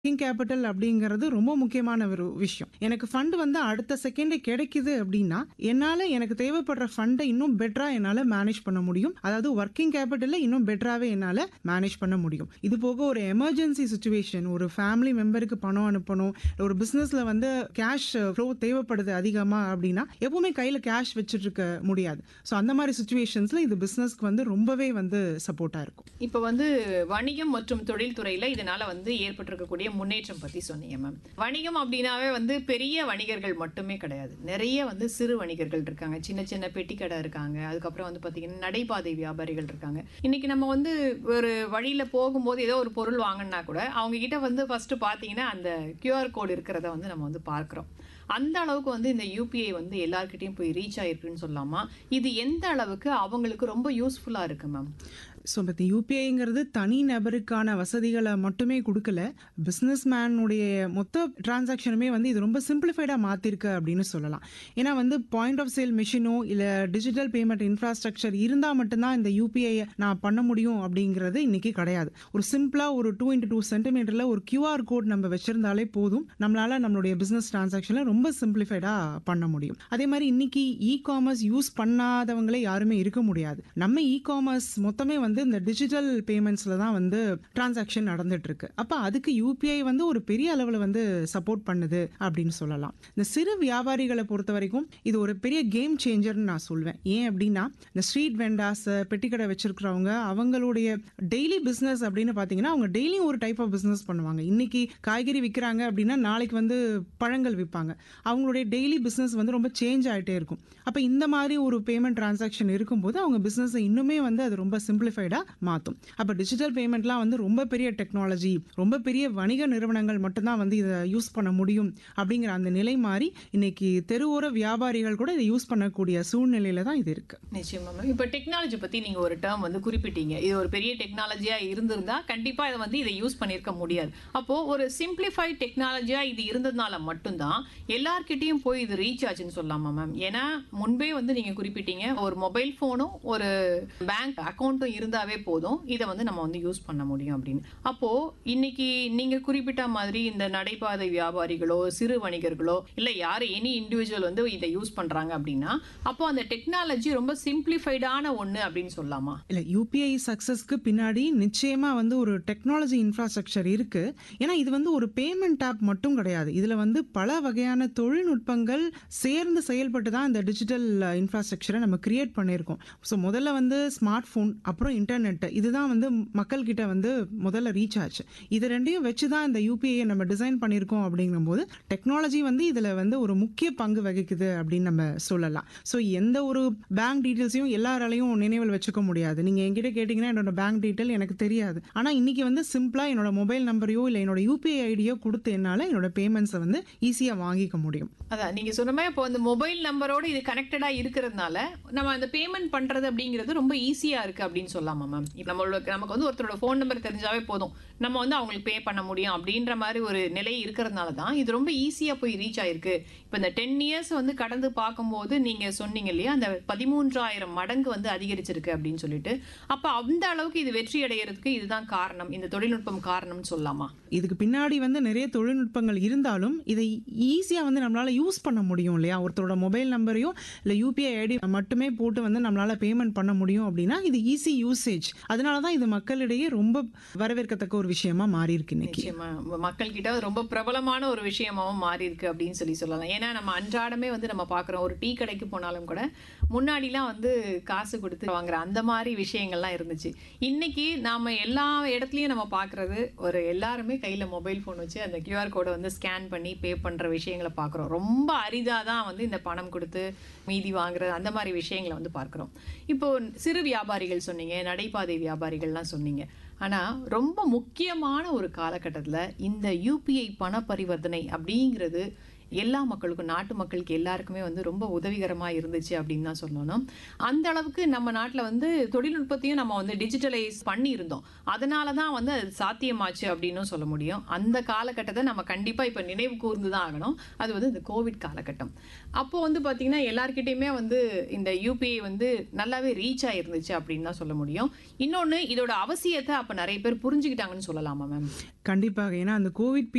working capital அப்படிங்கிறது ரொம்ப முக்கியமான ஒரு விஷயம் எனக்கு ஃபண்ட் வந்து அடுத்த செகண்டே கிடைக்குது அப்படின்னா என்னால எனக்கு தேவைப்படுற ஃபண்டை இன்னும் பெட்டரா என்னால மேனேஜ் பண்ண முடியும் அதாவது ஒர்க்கிங் கேபிட்டல்ல இன்னும் பெட்டராவே என்னால மேனேஜ் பண்ண முடியும் இது போக ஒரு எமர்ஜென்சி சுச்சுவேஷன் ஒரு ஃபேமிலி மெம்பருக்கு பணம் அனுப்பணும் ஒரு பிசினஸ்ல வந்து கேஷ் ஃப்ளோ தேவைப்படுது அதிகமா அப்படின்னா எப்பவுமே கையில கேஷ் வச்சுட்டு இருக்க முடியாது ஸோ அந்த மாதிரி சுச்சுவேஷன்ஸ்ல இது பிசினஸ்க்கு வந்து ரொம்பவே வந்து சப்போர்ட்டா இருக்கும் இப்போ வந்து வணிகம் மற்றும் தொழில்துறையில இதனால வந்து ஏற்பட்டிருக்கக்கூடிய முன்னேற்றம் பத்தி சொன்னீங்க மேம் வணிகம் அப்படின்னாவே வந்து பெரிய வணிகர்கள் மட்டுமே கிடையாது நிறைய வந்து சிறு வணிகர்கள் இருக்காங்க சின்ன சின்ன பெட்டி கடை இருக்காங்க அதுக்கப்புறம் வந்து பாத்தீங்கன்னா நடைபாதை வியாபாரிகள் இருக்காங்க இன்னைக்கு நம்ம வந்து ஒரு வழியில போகும்போது ஏதோ ஒரு பொருள் வாங்கினா கூட அவங்க கிட்ட வந்து ஃபர்ஸ்ட் பாத்தீங்கன்னா அந்த கியூஆர் கோடு இருக்கிறத வந்து நம்ம வந்து பார்க்கிறோம் அந்த அளவுக்கு வந்து இந்த யூபிஐ வந்து எல்லார்கிட்டயும் போய் ரீச் ஆயிருக்குன்னு சொல்லலாமா இது எந்த அளவுக்கு அவங்களுக்கு ரொம்ப யூஸ்ஃபுல்லா இருக்கு மேம் ஸோ பற்றி யூபிஐங்கிறது தனி நபருக்கான வசதிகளை மட்டுமே கொடுக்கல பிஸ்னஸ் மேனுடைய மொத்த டிரான்சாக்ஷனுமே வந்து இது ரொம்ப சிம்பிளிஃபைடாக மாற்றிருக்கு அப்படின்னு சொல்லலாம் ஏன்னா வந்து பாயிண்ட் ஆஃப் சேல் மிஷினோ இல்லை டிஜிட்டல் பேமெண்ட் இன்ஃப்ராஸ்ட்ரக்சர் இருந்தால் மட்டும்தான் இந்த யூபிஐயை நான் பண்ண முடியும் அப்படிங்கிறது இன்னைக்கு கிடையாது ஒரு சிம்பிளாக ஒரு டூ இன்ட்டு டூ சென்டிமீட்டரில் ஒரு கியூஆர் கோட் நம்ம வச்சிருந்தாலே போதும் நம்மளால நம்மளுடைய பிஸ்னஸ் டிரான்சாக்ஷனில் ரொம்ப சிம்பிளிஃபைடாக பண்ண முடியும் அதே மாதிரி இன்னைக்கு இ காமர்ஸ் யூஸ் பண்ணாதவங்களே யாருமே இருக்க முடியாது நம்ம இ காமர்ஸ் மொத்தமே வந்து இந்த டிஜிட்டல் பேமெண்ட்ஸில் தான் வந்து டிரான்சாக்ஷன் நடந்துட்டு இருக்கு அப்போ அதுக்கு யூபிஐ வந்து ஒரு பெரிய அளவில் வந்து சப்போர்ட் பண்ணுது அப்படின்னு சொல்லலாம் இந்த சிறு வியாபாரிகளை பொறுத்த வரைக்கும் இது ஒரு பெரிய கேம் சேஞ்சர்னு நான் சொல்வேன் ஏன் அப்படின்னா இந்த ஸ்ட்ரீட் வெண்டாஸ் பெட்டிக்கடை வச்சிருக்கிறவங்க அவங்களுடைய டெய்லி பிஸ்னஸ் அப்படின்னு பார்த்தீங்கன்னா அவங்க டெய்லியும் ஒரு டைப் ஆஃப் பிஸ்னஸ் பண்ணுவாங்க இன்னைக்கு காய்கறி விற்கிறாங்க அப்படின்னா நாளைக்கு வந்து பழங்கள் விற்பாங்க அவங்களுடைய டெய்லி பிஸ்னஸ் வந்து ரொம்ப சேஞ்ச் ஆகிட்டே இருக்கும் அப்போ இந்த மாதிரி ஒரு பேமெண்ட் டிரான்சாக்ஷன் இருக்கும்போது அவங்க பிஸ்னஸை இன்னுமே வந்து அது ரொம்ப சிம்பிளிஃபைடாக மாற்றும் அப்போ டிஜிட்டல் பேமெண்ட்லாம் வந்து ரொம்ப பெரிய டெக்னாலஜி ரொம்ப பெரிய வணிக நிறுவனங்கள் மட்டும்தான் வந்து இதை யூஸ் பண்ண முடியும் அப்படிங்கிற அந்த நிலை மாறி இன்னைக்கு தெருவோர வியாபாரிகள் கூட இதை யூஸ் பண்ணக்கூடிய சூழ்நிலையில தான் இது இருக்கு நிச்சயமா மேம் இப்போ டெக்னாலஜி பத்தி நீங்க ஒரு டேர்ம் வந்து குறிப்பிட்டீங்க இது ஒரு பெரிய டெக்னாலஜியா இருந்திருந்தா கண்டிப்பா இதை வந்து இதை யூஸ் பண்ணியிருக்க முடியாது அப்போ ஒரு சிம்பிளிஃபைட் டெக்னாலஜியா இது இருந்ததுனால மட்டும்தான் எல்லார்கிட்டயும் போய் இது ரீச் ஆச்சுன்னு சொல்லலாமா மேம் ஏன்னா முன்பே வந்து நீங்க குறிப்பிட்டீங்க ஒரு மொபைல் போனும் ஒரு பேங்க் அக்கௌண்ட்டும் இருந்தாவே போதும் இதை வந்து நம்ம வந்து யூஸ் பண்ண முடியும் அப்படின்னு அப்போ இன்னைக்கு நீங்க குறிப்பிட்ட மாதிரி இந்த நடைபாதை வியாபாரிகளோ சிறு வணிகர்களோ இல்ல யாரு எனி இண்டிவிஜுவல் வந்து இதை யூஸ் பண்றாங்க அப்படின்னா அப்போ அந்த டெக்னாலஜி ரொம்ப சிம்பிளிஃபைடான ஒண்ணு அப்படின்னு சொல்லலாமா இல்லை யூபிஐ சக்ஸஸ்க்கு பின்னாடி நிச்சயமாக வந்து ஒரு டெக்னாலஜி இன்ஃப்ராஸ்ட்ரக்சர் இருக்கு ஏன்னா இது வந்து ஒரு பேமெண்ட் ஆப் மட்டும் கிடையாது இதில் வந்து பல வகையான தொழில்நுட்பங்கள் சேர்ந்து செயல்பட்டு தான் இந்த டிஜிட்டல் இன்ஃப்ராஸ்ட்ரக்சரை நம்ம கிரியேட் பண்ணியிருக்கோம் ஸோ முதல்ல வந்து ஸ்மார்ட் ஃபோன் அப்புறம் இன்டர்நெட் இதுதான் வந்து மக்கள்கிட்ட வந்து முதல்ல ரீச் ஆச்சு இது ரெண்டையும் வச்சு தான் இந்த யூபிஐயை நம்ம டிசைன் பண்ணியிருக்கோம் அப்படிங்கும்போது டெக்னாலஜி வந்து இதில் வந்து ஒரு முக்கிய பங்கு வகிக்குது அப்படின்னு நம்ம சொல்லலாம் ஸோ எந்த ஒரு பேங்க் டீட்டெயில்ஸையும் எல்லாராலையும் நினைவில் வச்சுக்க முடியாது நீங்கள் என்கிட்ட கேட்டிங்கன்னா என்னோட பேங்க் டீட்டெயில் எனக்கு தெரியாது ஆனால் இன்னைக்கு வந்து சிம்பிளாக என்னோட மொபைல் நம்பரையோ இல்லை என்னோட யூபிஐ ஐடியோ கொடுத்து என்னால் என்னோட பேமெண்ட்ஸை வந்து ஈஸியாக வாங்கிக்க முடியும் அதான் நீங்க சொன்ன மாதிரி இப்போ அந்த மொபைல் நம்பரோட இது கனெக்டடா இருக்கிறதுனால நம்ம அந்த பேமெண்ட் பண்றது அப்படிங்கிறது ரொம்ப ஈஸியா இருக்கு அப்படின்னு சொல்லலாமா மேம் நம்மளோட நமக்கு வந்து ஒருத்தரோட ஃபோன் நம்பர் தெரிஞ்சாவே போதும் நம்ம வந்து அவங்களுக்கு பே பண்ண முடியும் அப்படின்ற மாதிரி ஒரு நிலை இருக்கிறதுனால தான் இது ரொம்ப ஈஸியா போய் ரீச் ஆயிருக்கு இப்போ இந்த டென் இயர்ஸ் வந்து கடந்து பார்க்கும்போது நீங்க சொன்னீங்க இல்லையா அந்த பதிமூன்றாயிரம் மடங்கு வந்து அதிகரிச்சிருக்கு அப்படின்னு சொல்லிட்டு அப்ப அந்த அளவுக்கு இது வெற்றி அடைகிறதுக்கு இதுதான் காரணம் இந்த தொழில்நுட்பம் காரணம்னு சொல்லலாமா இதுக்கு பின்னாடி வந்து நிறைய தொழில்நுட்பங்கள் இருந்தாலும் இதை ஈஸியாக வந்து நம்மளால யூஸ் பண்ண முடியும் இல்லையா ஒருத்தரோட மொபைல் நம்பரையும் இல்லை யூபிஐ ஐடி மட்டுமே போட்டு வந்து நம்மளால பேமெண்ட் பண்ண முடியும் அப்படின்னா இது ஈஸி யூசேஜ் அதனால தான் இது மக்களிடையே ரொம்ப வரவேற்கத்தக்க ஒரு விஷயமா மாறி இருக்கு இன்னைக்கு நிச்சயமா மக்கள் கிட்ட ரொம்ப பிரபலமான ஒரு விஷயமாவும் மாறி இருக்கு அப்படின்னு சொல்லி சொல்லலாம் ஏன்னா நம்ம அன்றாடமே வந்து நம்ம பாக்குறோம் ஒரு டீ கடைக்கு போனாலும் கூட முன்னாடிலாம் வந்து காசு கொடுத்து வாங்குற அந்த மாதிரி விஷயங்கள்லாம் இருந்துச்சு இன்னைக்கு நாம எல்லா இடத்துலயும் நம்ம பாக்குறது ஒரு எல்லாருமே கையில மொபைல் ஃபோன் வச்சு அந்த கியூஆர் கோடை வந்து ஸ்கேன் பண்ணி பே பண்ற விஷயங்களை பாக்குறோம் ரொம்ப அரிதா தான் வந்து இந்த பணம் கொடுத்து மீதி வாங்குறது அந்த மாதிரி விஷயங்களை வந்து பார்க்கிறோம் இப்போ சிறு வியாபாரிகள் சொன்னீங்க நடைபாதை வியாபாரிகள்லாம் சொன்னீங்க ஆனா ரொம்ப முக்கியமான ஒரு காலகட்டத்துல இந்த யூபிஐ பண பரிவர்த்தனை அப்படிங்கிறது எல்லா மக்களுக்கும் நாட்டு மக்களுக்கு எல்லாருக்குமே வந்து ரொம்ப உதவிகரமா இருந்துச்சு அப்படின்னு தான் சொல்லணும் அந்த அளவுக்கு நம்ம நாட்டுல வந்து தொழில்நுட்பத்தையும் நம்ம வந்து டிஜிட்டலைஸ் பண்ணி இருந்தோம் அதனால தான் வந்து அது சாத்தியமாச்சு அப்படின்னும் சொல்ல முடியும் அந்த காலகட்டத்தை நம்ம கண்டிப்பா இப்ப நினைவு கூர்ந்து தான் ஆகணும் அது வந்து இந்த கோவிட் காலகட்டம் அப்போ வந்து பாத்தீங்கன்னா எல்லார்கிட்டயுமே வந்து இந்த யூபிஐ வந்து நல்லாவே ரீச் ஆயிருந்துச்சு அப்படின்னு தான் சொல்ல முடியும் இன்னொன்னு இதோட அவசியத்தை அப்ப நிறைய பேர் புரிஞ்சுக்கிட்டாங்கன்னு சொல்லலாமா மேம் கண்டிப்பாக ஏன்னா அந்த கோவிட்